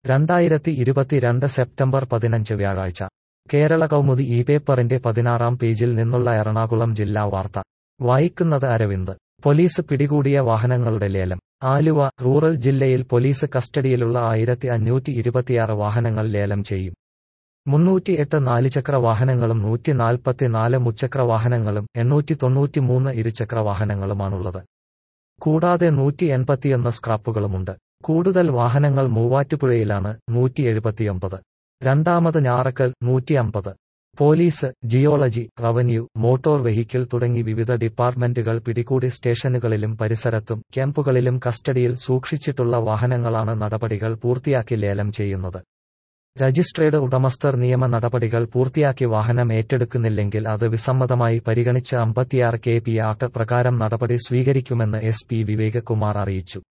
രണ്ടായിരത്തി ഇരുപത്തിരണ്ട് സെപ്റ്റംബർ പതിനഞ്ച് വ്യാഴാഴ്ച കേരള കൗമുദി ഈ പേപ്പറിന്റെ പതിനാറാം പേജിൽ നിന്നുള്ള എറണാകുളം ജില്ലാ വാർത്ത വായിക്കുന്നത് അരവിന്ദ് പോലീസ് പിടികൂടിയ വാഹനങ്ങളുടെ ലേലം ആലുവ റൂറൽ ജില്ലയിൽ പോലീസ് കസ്റ്റഡിയിലുള്ള ആയിരത്തി അഞ്ഞൂറ്റി ഇരുപത്തിയാറ് വാഹനങ്ങൾ ലേലം ചെയ്യും മുന്നൂറ്റിയെട്ട് നാലുചക്ര വാഹനങ്ങളും നൂറ്റി നാൽപ്പത്തിനാല് മുച്ചക്ര വാഹനങ്ങളും എണ്ണൂറ്റി തൊണ്ണൂറ്റിമൂന്ന് ഇരുചക്ര വാഹനങ്ങളുമാണുള്ളത് കൂടാതെ നൂറ്റി എൺപത്തിയൊന്ന് സ്ക്രാപ്പുകളുമുണ്ട് കൂടുതൽ വാഹനങ്ങൾ മൂവാറ്റുപുഴയിലാണ് നൂറ്റി എഴുപത്തിയൊമ്പത് രണ്ടാമത് ഞാറക്കൽ നൂറ്റി അമ്പത് police geology revenue motor vehicle തുടങ്ങി വിവിധ ഡിപ്പാർട്ട്മെന്റുകൾ പിടികൂടി സ്റ്റേഷനുകളിലും പരിസരത്തും ക്യാമ്പുകളിലും കസ്റ്റഡിയിൽ സൂക്ഷിച്ചിട്ടുള്ള വാഹനങ്ങളാണ് നടപടികൾ പൂർത്തിയാക്കി ലേലം ചെയ്യുന്നത് രജിസ്ട്രേഡ് ഉടമസ്ഥർ നിയമ നടപടികൾ പൂർത്തിയാക്കി വാഹനം ഏറ്റെടുക്കുന്നില്ലെങ്കിൽ അത് വിസമ്മതമായി പരിഗണിച്ച് അമ്പത്തിയാറ് കെ പി ആക്ട് പ്രകാരം നടപടി സ്വീകരിക്കുമെന്ന് എസ് പി വിവേക് കുമാർ അറിയിച്ചു